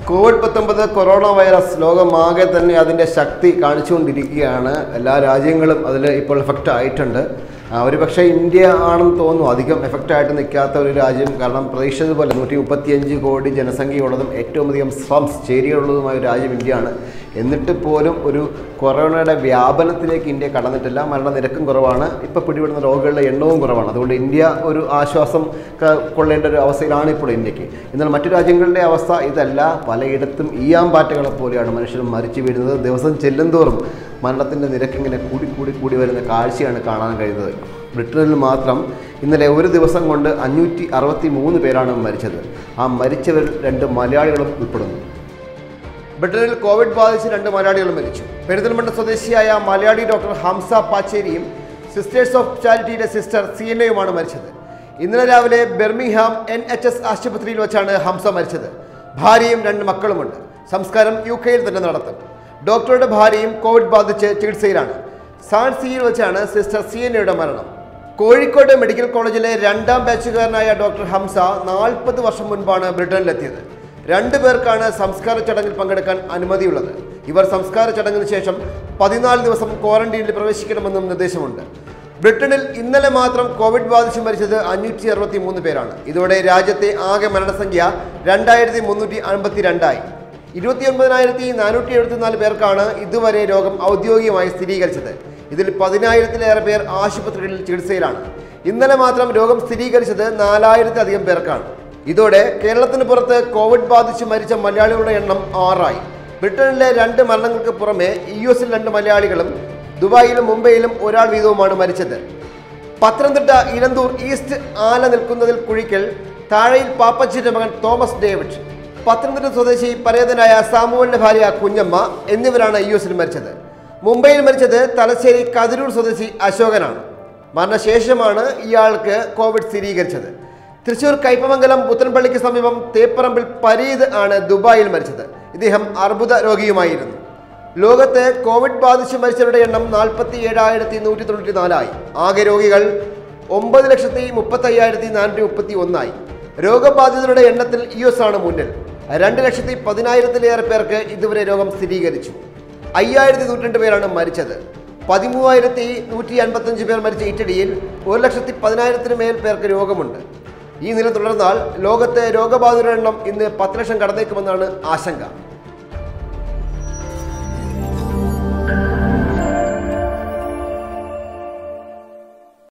Covid പത്തൊമ്പത് corona virus ലോകമാകെ തന്നെ അതിൻ്റെ ശക്തി കാണിച്ചുകൊണ്ടിരിക്കുകയാണ് എല്ലാ രാജ്യങ്ങളും അതിൽ ഇപ്പോൾ എഫക്റ്റ് ആയിട്ടുണ്ട് ആ, ഒരു പക്ഷേ ഇന്ത്യ ആണെന്ന് തോന്നുന്നു അധികം എഫക്റ്റ് ആയിട്ട് നിൽക്കാത്ത ഒരു രാജ്യം കാരണം പ്രതീക്ഷിച്ചതുപോലെ നൂറ്റി മുപ്പത്തിയഞ്ച് കോടി ജനസംഖ്യയുള്ളതും ഏറ്റവും അധികം സ്ലംസ് ചേരികളുള്ളതുമായ ഒരു രാജ്യം ഇന്ത്യയാണ് എന്നിട്ട് പോലും ഒരു കൊറോണയുടെ വ്യാപനത്തിലേക്ക് ഇന്ത്യ കടന്നിട്ടില്ല മരണനിരക്കും കുറവാണ് ഇപ്പോൾ പിടിപെടുന്ന രോഗികളുടെ എണ്ണവും കുറവാണ് അതുകൊണ്ട് ഇന്ത്യ ഒരു ആശ്വാസം ക- കൊള്ളേണ്ട ഒരു അവസ്ഥയിലാണ് ഇപ്പോൾ ഇന്ത്യക്ക് എന്നാൽ മറ്റു രാജ്യങ്ങളുടെ അവസ്ഥ ഇതല്ല പലയിടത്തും ഈയാമ്പാറ്റകളെ പോലെയാണ് മനുഷ്യർ മരിച്ചു വീഴുന്നത് ദിവസം ചെല്ലുന്തോറും മരണത്തിൻ്റെ നിരക്ക് ഇങ്ങനെ കൂടി കൂടി കൂടി വരുന്ന കാഴ്ചയാണ് കാണാൻ കഴിയുന്നത് ബ്രിട്ടനിൽ മാത്രം ഇന്നലെ ഒരു ദിവസം കൊണ്ട് അഞ്ഞൂറ്റി അറുപത്തി മൂന്ന് പേരാണ് മരിച്ചത് ആ മരിച്ചവരിൽ രണ്ട് മലയാളികളും ഉൾപ്പെടുന്നു ബ്രിട്ടനിൽ കോവിഡ് ബാധിച്ച് രണ്ട് മലയാളികളും മരിച്ചു പെരിന്തൽമണ്ണ സ്വദേശിയായ മലയാളി ഡോക്ടർ ഹംസ പാച്ചേരിയും സിസ്റ്റേഴ്സ് ഓഫ് ചാരിറ്റിയിലെ സിസ്റ്റർ സി എൻ എയുമാണ് മരിച്ചത് ഇന്നലെ രാവിലെ ബെർമിംഗ്ഹാം എൻ എച്ച് എസ് ആശുപത്രിയിൽ വെച്ചാണ് ഹംസ മരിച്ചത് ഭാര്യയും രണ്ട് മക്കളുമുണ്ട് സംസ്കാരം യു കെയിൽ തന്നെ നടത്തും ഡോക്ടറുടെ ഭാര്യയും കോവിഡ് ബാധിച്ച് ചികിത്സയിലാണ് സാൻസിയിൽ വെച്ചാണ് സിസ്റ്റർ സി എൻ എയുടെ മരണം കോഴിക്കോട് മെഡിക്കൽ കോളേജിലെ രണ്ടാം ബാച്ചുകാരനായ ഡോക്ടർ ഹംസ നാൽപ്പത് വർഷം മുൻപാണ് ബ്രിട്ടനിലെത്തിയത് രണ്ടു പേർക്കാണ് സംസ്കാര ചടങ്ങിൽ പങ്കെടുക്കാൻ അനുമതിയുള്ളത് ഇവർ സംസ്കാര ചടങ്ങിന് ശേഷം പതിനാല് ദിവസം ക്വാറന്റീനിൽ പ്രവേശിക്കണമെന്നും നിർദ്ദേശമുണ്ട് ബ്രിട്ടനിൽ ഇന്നലെ മാത്രം കോവിഡ് ബാധിച്ച് മരിച്ചത് അഞ്ഞൂറ്റി അറുപത്തി മൂന്ന് പേരാണ് ഇതോടെ രാജ്യത്തെ ആകെ മരണസംഖ്യ രണ്ടായിരത്തി മുന്നൂറ്റി അൻപത്തി രണ്ടായി ഇരുപത്തി ഒൻപതിനായിരത്തി നാനൂറ്റി എഴുപത്തിനാല് പേർക്കാണ് ഇതുവരെ രോഗം ഔദ്യോഗികമായി സ്ഥിരീകരിച്ചത് ഇതിൽ പതിനായിരത്തിലേറെ പേർ ആശുപത്രികളിൽ ചികിത്സയിലാണ് ഇന്നലെ മാത്രം രോഗം സ്ഥിരീകരിച്ചത് നാലായിരത്തിലധികം പേർക്കാണ് ഇതോടെ കേരളത്തിന് പുറത്ത് കോവിഡ് ബാധിച്ച് മരിച്ച മലയാളികളുടെ എണ്ണം ആറായി ബ്രിട്ടനിലെ രണ്ട് മരണങ്ങൾക്ക് പുറമെ യു എസിൽ രണ്ട് മലയാളികളും ദുബായിലും മുംബൈയിലും ഒരാൾ വീതവുമാണ് മരിച്ചത് പത്തനംതിട്ട ഇലന്തൂർ ഈസ്റ്റ് ആല നിൽക്കുന്നതിൽ കുഴിക്കൽ താഴയിൽ പാപ്പച്ചിന്റെ മകൻ തോമസ് ഡേവിഡ് പത്തനംതിട്ട സ്വദേശി പരേതനായ സാമുവലിന്റെ ഭാര്യ കുഞ്ഞമ്മ എന്നിവരാണ് യു എസിൽ മരിച്ചത് മുംബൈയിൽ മരിച്ചത് തലശ്ശേരി കതിരൂർ സ്വദേശി അശോകനാണ് മരണശേഷമാണ് ഇയാൾക്ക് കോവിഡ് സ്ഥിരീകരിച്ചത് തൃശൂർ കയ്പമംഗലം പുത്തൻപള്ളിക്ക് സമീപം തേപ്പറമ്പിൽ പരീദ് ആണ് ദുബായിൽ മരിച്ചത് ഇദ്ദേഹം അർബുദ രോഗിയുമായിരുന്നു ലോകത്ത് കോവിഡ് ബാധിച്ച് മരിച്ചവരുടെ എണ്ണം നാൽപ്പത്തി ഏഴായിരത്തി നൂറ്റി തൊണ്ണൂറ്റി നാലായി ആകെ രോഗികൾ ഒമ്പത് ലക്ഷത്തി മുപ്പത്തി അയ്യായിരത്തി നാനൂറ്റി മുപ്പത്തി ഒന്നായി രോഗബാധിതരുടെ എണ്ണത്തിൽ യു എസ് ആണ് മുന്നിൽ രണ്ട് ലക്ഷത്തി പതിനായിരത്തിലേറെ പേർക്ക് ഇതുവരെ രോഗം സ്ഥിരീകരിച്ചു അയ്യായിരത്തി നൂറ്റിരണ്ട് പേരാണ് മരിച്ചത് പതിമൂവായിരത്തി നൂറ്റി അൻപത്തഞ്ച് പേർ മരിച്ച ഇറ്റലിയിൽ ഒരു ലക്ഷത്തി പതിനായിരത്തിന് മേൽ പേർക്ക് രോഗമുണ്ട് ഈ നില തുടർന്നാൽ ലോകത്തെ രോഗബാധിതരുടെ എണ്ണം ഇന്ന് പത്ത് ലക്ഷം കടന്നേക്കുമെന്നാണ് ആശങ്ക